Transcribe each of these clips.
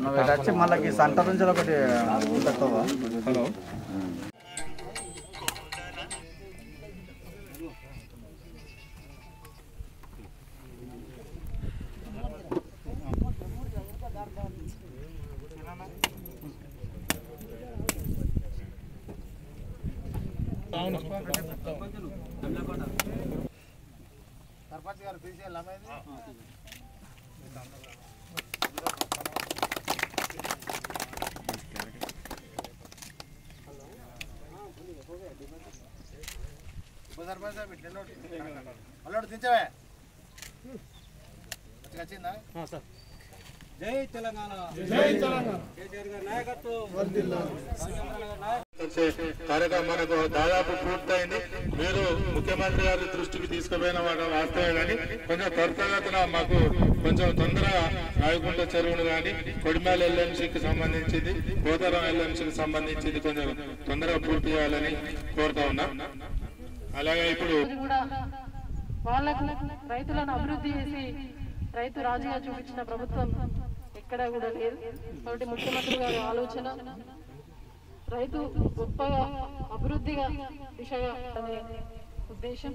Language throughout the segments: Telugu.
నువ్వు ఇటు వచ్చి మళ్ళీ సెంటర్ నుంచి ఒకటి పెడతావా హలో వచ్చే కార్యక్రమం మనకు దాదాపు పూర్తయింది మీరు ముఖ్యమంత్రి గారి దృష్టికి తీసుకుపోయిన మాట వాస్తవే కానీ కొంచెం త్వరితగతిన మాకు కొంచెం తొందరగా రాయకుంట చెరువును కానీ కొడిమేల ఎల్ఎంసీకి సంబంధించింది పోతారం ఎల్ఎంసీకి సంబంధించింది కొంచెం తొందరగా పూర్తి చేయాలని కోరుతా ఉన్నా అలాగే ఇప్పుడు కూడా వాళ్ళకు రైతులను అభివృద్ధి చేసి రైతు రాజుగా చూపించిన ప్రభుత్వం ఎక్కడా కూడా లేదు కాబట్టి ముఖ్యమంత్రి గారి ఆలోచన రైతు గొప్పగా అభివృద్ధిగా దిశగా అనే ఉద్దేశం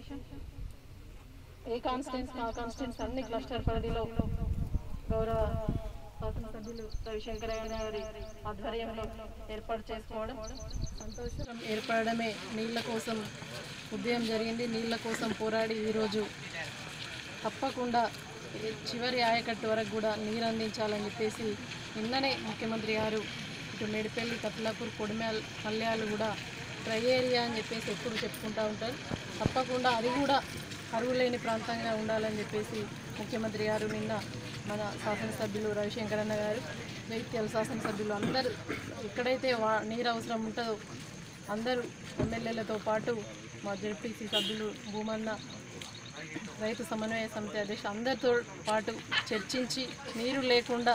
ఏ కాన్స్టిట్యూన్స్ ఆ కాన్స్టిట్యూన్స్ అన్ని క్లస్టర్ పరిధిలో గౌరవ శాసనసభ్యులు రవిశంకరయ్య గారి ఆధ్వర్యంలో ఏర్పాటు చేసుకోవడం సంతోషం ఏర్పడమే నీళ్ళ కోసం ఉద్యమం జరిగింది నీళ్ళ కోసం పోరాడి ఈరోజు తప్పకుండా ఈ చివరి ఆయకట్టు వరకు కూడా నీరు అందించాలని చెప్పేసి నిన్ననే ముఖ్యమంత్రి గారు ఇటు మేడిపల్లి కత్లాపూర్ కొడిమేల్ మల్యాలు కూడా డ్రై ఏరియా అని చెప్పేసి ఎప్పుడు చెప్పుకుంటూ ఉంటారు తప్పకుండా అది కూడా కరువు లేని ప్రాంతంగా ఉండాలని చెప్పేసి ముఖ్యమంత్రి గారు నిన్న మన శాసనసభ్యులు రవిశంకరన్న గారు జైత్యాల శాసనసభ్యులు అందరూ ఎక్కడైతే వా నీరు అవసరం ఉంటుందో అందరూ ఎమ్మెల్యేలతో పాటు మా జెడ్పీసీ సభ్యులు భూమన్న రైతు సమన్వయ సమితి అధ్యక్షులు అందరితో పాటు చర్చించి నీరు లేకుండా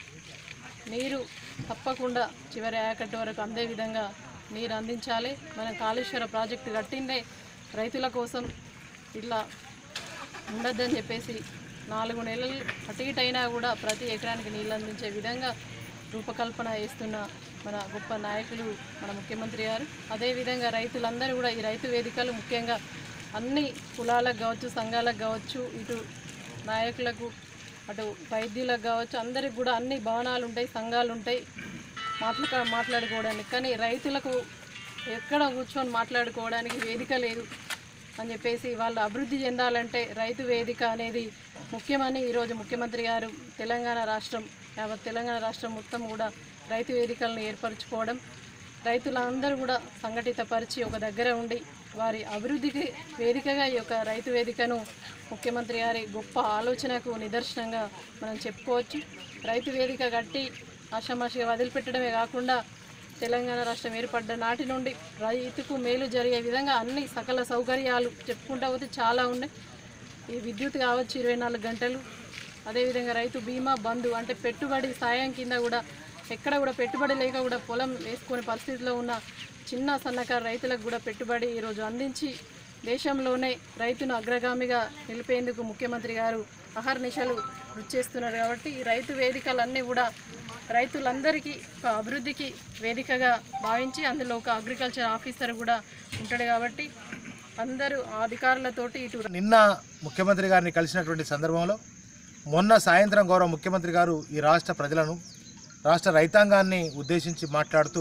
నీరు తప్పకుండా చివరి ఆయకట్టు వరకు అందే విధంగా నీరు అందించాలి మనం కాళేశ్వర ప్రాజెక్టు కట్టిందే రైతుల కోసం ఇట్లా ఉండొద్దని చెప్పేసి నాలుగు నెలలు అటు ఇటు అయినా కూడా ప్రతి ఎకరానికి నీళ్ళు అందించే విధంగా రూపకల్పన చేస్తున్న మన గొప్ప నాయకులు మన ముఖ్యమంత్రి గారు అదేవిధంగా రైతులందరూ కూడా ఈ రైతు వేదికలు ముఖ్యంగా అన్ని కులాలకు కావచ్చు సంఘాలకు కావచ్చు ఇటు నాయకులకు అటు వైద్యులకు కావచ్చు అందరికి కూడా అన్ని భవనాలు ఉంటాయి సంఘాలు ఉంటాయి మాట్లా మాట్లాడుకోవడానికి కానీ రైతులకు ఎక్కడ కూర్చొని మాట్లాడుకోవడానికి వేదిక లేదు అని చెప్పేసి వాళ్ళు అభివృద్ధి చెందాలంటే రైతు వేదిక అనేది ముఖ్యమని ఈరోజు ముఖ్యమంత్రి గారు తెలంగాణ రాష్ట్రం యావత్ తెలంగాణ రాష్ట్రం మొత్తం కూడా రైతు వేదికలను ఏర్పరచుకోవడం రైతులందరూ కూడా సంఘటితపరిచి ఒక దగ్గర ఉండి వారి అభివృద్ధికి వేదికగా ఈ యొక్క రైతు వేదికను ముఖ్యమంత్రి గారి గొప్ప ఆలోచనకు నిదర్శనంగా మనం చెప్పుకోవచ్చు రైతు వేదిక కట్టి ఆషామాషిగా వదిలిపెట్టడమే కాకుండా తెలంగాణ రాష్ట్రం ఏర్పడ్డ నాటి నుండి రైతుకు మేలు జరిగే విధంగా అన్ని సకల సౌకర్యాలు చెప్పుకుంటా పోతే చాలా ఉన్నాయి ఈ విద్యుత్ కావచ్చు ఇరవై నాలుగు గంటలు అదేవిధంగా రైతు బీమా బంధు అంటే పెట్టుబడి సాయం కింద కూడా ఎక్కడ కూడా పెట్టుబడి లేక కూడా పొలం వేసుకునే పరిస్థితిలో ఉన్న చిన్న సన్నకారు రైతులకు కూడా పెట్టుబడి ఈరోజు అందించి దేశంలోనే రైతును అగ్రగామిగా నిలిపేందుకు ముఖ్యమంత్రి గారు అహర్నిశలు కృషి చేస్తున్నారు కాబట్టి ఈ రైతు వేదికలన్నీ కూడా రైతులందరికీ ఒక అభివృద్ధికి వేదికగా భావించి అందులో ఒక అగ్రికల్చర్ ఆఫీసర్ కూడా ఉంటాడు కాబట్టి అందరూ ఆ అధికారులతోటి ఇటు నిన్న ముఖ్యమంత్రి గారిని కలిసినటువంటి సందర్భంలో మొన్న సాయంత్రం గౌరవ ముఖ్యమంత్రి గారు ఈ రాష్ట్ర ప్రజలను రాష్ట్ర రైతాంగాన్ని ఉద్దేశించి మాట్లాడుతూ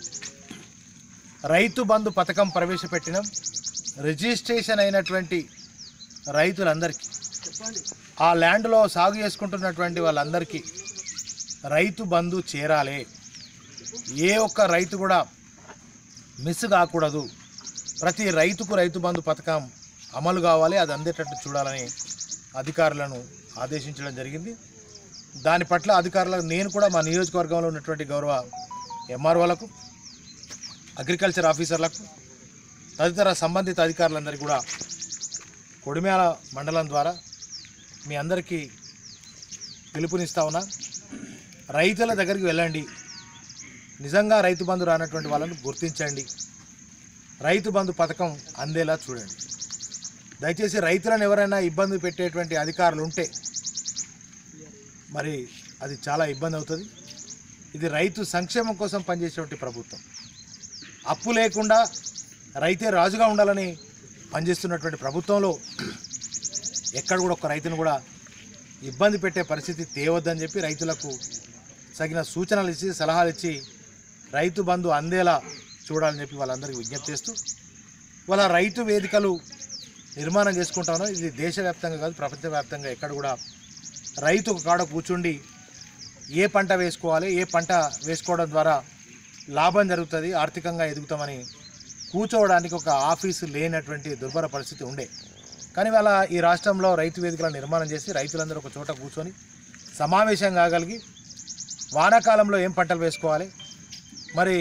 రైతు బంధు పథకం ప్రవేశపెట్టిన రిజిస్ట్రేషన్ అయినటువంటి రైతులందరికీ ఆ ల్యాండ్లో సాగు చేసుకుంటున్నటువంటి వాళ్ళందరికీ రైతు బంధు చేరాలి ఏ ఒక్క రైతు కూడా మిస్ కాకూడదు ప్రతి రైతుకు రైతు బంధు పథకం అమలు కావాలి అది అందేటట్టు చూడాలని అధికారులను ఆదేశించడం జరిగింది దాని పట్ల అధికారులకు నేను కూడా మా నియోజకవర్గంలో ఉన్నటువంటి గౌరవ ఎంఆర్ఓలకు అగ్రికల్చర్ ఆఫీసర్లకు తదితర సంబంధిత అధికారులందరికీ కూడా కొడిమేల మండలం ద్వారా మీ అందరికీ పిలుపునిస్తా ఉన్నా రైతుల దగ్గరికి వెళ్ళండి నిజంగా రైతు బంధు రానటువంటి వాళ్ళను గుర్తించండి రైతు బంధు పథకం అందేలా చూడండి దయచేసి రైతులను ఎవరైనా ఇబ్బంది పెట్టేటువంటి అధికారులు ఉంటే మరి అది చాలా ఇబ్బంది అవుతుంది ఇది రైతు సంక్షేమం కోసం పనిచేసేటువంటి ప్రభుత్వం అప్పు లేకుండా రైతే రాజుగా ఉండాలని పనిచేస్తున్నటువంటి ప్రభుత్వంలో ఎక్కడ కూడా ఒక రైతును కూడా ఇబ్బంది పెట్టే పరిస్థితి తేవద్దని చెప్పి రైతులకు తగిన సూచనలు ఇచ్చి సలహాలు ఇచ్చి రైతు బంధు అందేలా చూడాలని చెప్పి వాళ్ళందరికీ విజ్ఞప్తి చేస్తూ వాళ్ళ రైతు వేదికలు నిర్మాణం చేసుకుంటానో ఇది దేశవ్యాప్తంగా కాదు ప్రపంచవ్యాప్తంగా ఎక్కడ కూడా రైతు ఒక కాడ కూర్చుండి ఏ పంట వేసుకోవాలి ఏ పంట వేసుకోవడం ద్వారా లాభం జరుగుతుంది ఆర్థికంగా ఎదుగుతామని కూర్చోవడానికి ఒక ఆఫీసు లేనటువంటి దుర్భర పరిస్థితి ఉండే కానీ వాళ్ళ ఈ రాష్ట్రంలో రైతు వేదికల నిర్మాణం చేసి రైతులందరూ ఒక చోట కూర్చొని సమావేశం కాగలిగి వానాకాలంలో ఏం పంటలు వేసుకోవాలి మరి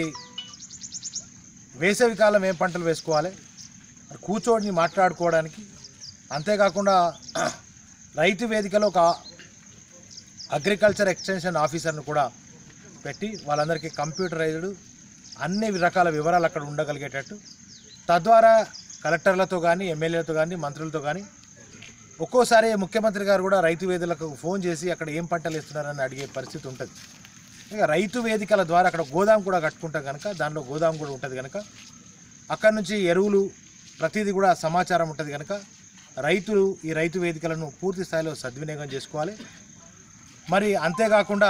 వేసవి కాలం ఏం పంటలు వేసుకోవాలి మరి కూర్చోని మాట్లాడుకోవడానికి అంతేకాకుండా రైతు వేదికలో ఒక అగ్రికల్చర్ ఎక్స్టెన్షన్ ఆఫీసర్ను కూడా పెట్టి వాళ్ళందరికీ కంప్యూటరైజ్డ్ అన్ని రకాల వివరాలు అక్కడ ఉండగలిగేటట్టు తద్వారా కలెక్టర్లతో కానీ ఎమ్మెల్యేలతో కానీ మంత్రులతో కానీ ఒక్కోసారి ముఖ్యమంత్రి గారు కూడా రైతు వేదికలకు ఫోన్ చేసి అక్కడ ఏం పంటలు వేస్తున్నారని అడిగే పరిస్థితి ఉంటుంది ఇక రైతు వేదికల ద్వారా అక్కడ గోదాం కూడా కట్టుకుంటాం కనుక దానిలో గోదాం కూడా ఉంటుంది కనుక అక్కడ నుంచి ఎరువులు ప్రతిదీ కూడా సమాచారం ఉంటుంది కనుక రైతులు ఈ రైతు వేదికలను పూర్తి స్థాయిలో సద్వినియోగం చేసుకోవాలి మరి అంతేకాకుండా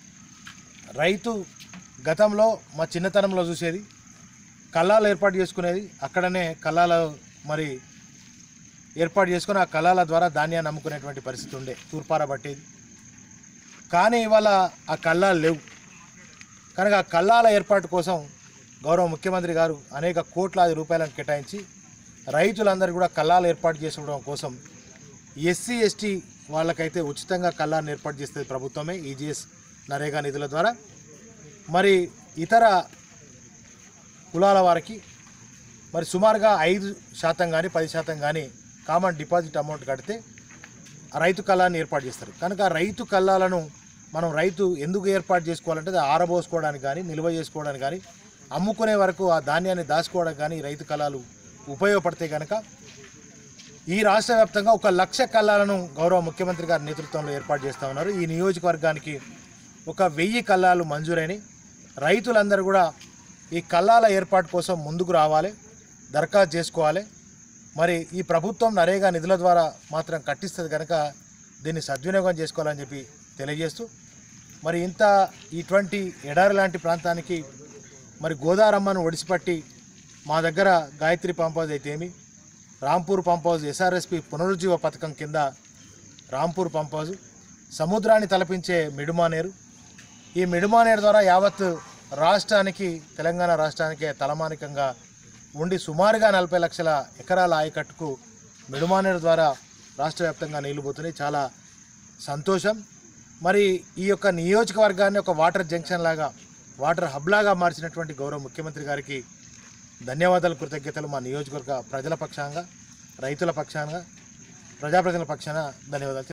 రైతు గతంలో మా చిన్నతనంలో చూసేది కళ్ళాలు ఏర్పాటు చేసుకునేది అక్కడనే కళ్ళాల మరి ఏర్పాటు చేసుకుని ఆ కళాల ద్వారా ధాన్యాన్ని అమ్ముకునేటువంటి పరిస్థితి ఉండే తూర్పార పట్టేది కానీ ఇవాళ ఆ కళ్ళాలు లేవు కనుక ఆ కళ్ళాల ఏర్పాటు కోసం గౌరవ ముఖ్యమంత్రి గారు అనేక కోట్లాది రూపాయలను కేటాయించి రైతులందరూ కూడా కళ్ళాలు ఏర్పాటు చేసుకోవడం కోసం ఎస్సీ ఎస్టీ వాళ్ళకైతే ఉచితంగా కళ్ళాన్ని ఏర్పాటు చేస్తుంది ప్రభుత్వమే ఈజీఎస్ నరేగా నిధుల ద్వారా మరి ఇతర కులాల వారికి మరి సుమారుగా ఐదు శాతం కానీ పది శాతం కానీ కామన్ డిపాజిట్ అమౌంట్ కడితే ఆ రైతు కళ్ళాన్ని ఏర్పాటు చేస్తారు కనుక ఆ రైతు కళ్ళాలను మనం రైతు ఎందుకు ఏర్పాటు చేసుకోవాలంటే అది ఆరబోసుకోవడానికి కానీ నిల్వ చేసుకోవడానికి కానీ అమ్ముకునే వరకు ఆ ధాన్యాన్ని దాచుకోవడానికి కానీ ఈ రైతు కళాలు ఉపయోగపడతాయి కనుక ఈ రాష్ట్ర వ్యాప్తంగా ఒక లక్ష కళ్ళాలను గౌరవ ముఖ్యమంత్రి గారి నేతృత్వంలో ఏర్పాటు చేస్తూ ఉన్నారు ఈ నియోజకవర్గానికి ఒక వెయ్యి కళ్ళాలు మంజూరైనవి రైతులందరూ కూడా ఈ కళ్ళాల ఏర్పాటు కోసం ముందుకు రావాలి దరఖాస్తు చేసుకోవాలి మరి ఈ ప్రభుత్వం నరేగా నిధుల ద్వారా మాత్రం కట్టిస్తుంది కనుక దీన్ని సద్వినియోగం చేసుకోవాలని చెప్పి తెలియజేస్తూ మరి ఇంత ఇటువంటి ఎడారి లాంటి ప్రాంతానికి మరి గోదారమ్మను ఒడిసిపట్టి మా దగ్గర గాయత్రి పంప్ హౌస్ అయితే ఏమి రాంపూర్ పంప్ హౌస్ ఎస్ఆర్ఎస్పి పునరుజ్జీవ పథకం కింద రాంపూర్ పంప్ హౌస్ సముద్రాన్ని తలపించే మిడుమానేరు ఈ మిడుమానేరు ద్వారా యావత్ రాష్ట్రానికి తెలంగాణ రాష్ట్రానికి తలమానికంగా ఉండి సుమారుగా నలభై లక్షల ఎకరాల ఆయకట్టుకు మిడుమానేరు ద్వారా రాష్ట్ర వ్యాప్తంగా నీళ్లు పోతున్నాయి చాలా సంతోషం మరి ఈ యొక్క నియోజకవర్గాన్ని ఒక వాటర్ జంక్షన్ లాగా వాటర్ హబ్ లాగా మార్చినటువంటి గౌరవ ముఖ్యమంత్రి గారికి ధన్యవాదాలు కృతజ్ఞతలు మా నియోజకవర్గ ప్రజల పక్షాంగా రైతుల పక్షాన ప్రజాప్రతినిధుల పక్షాన ధన్యవాదాలు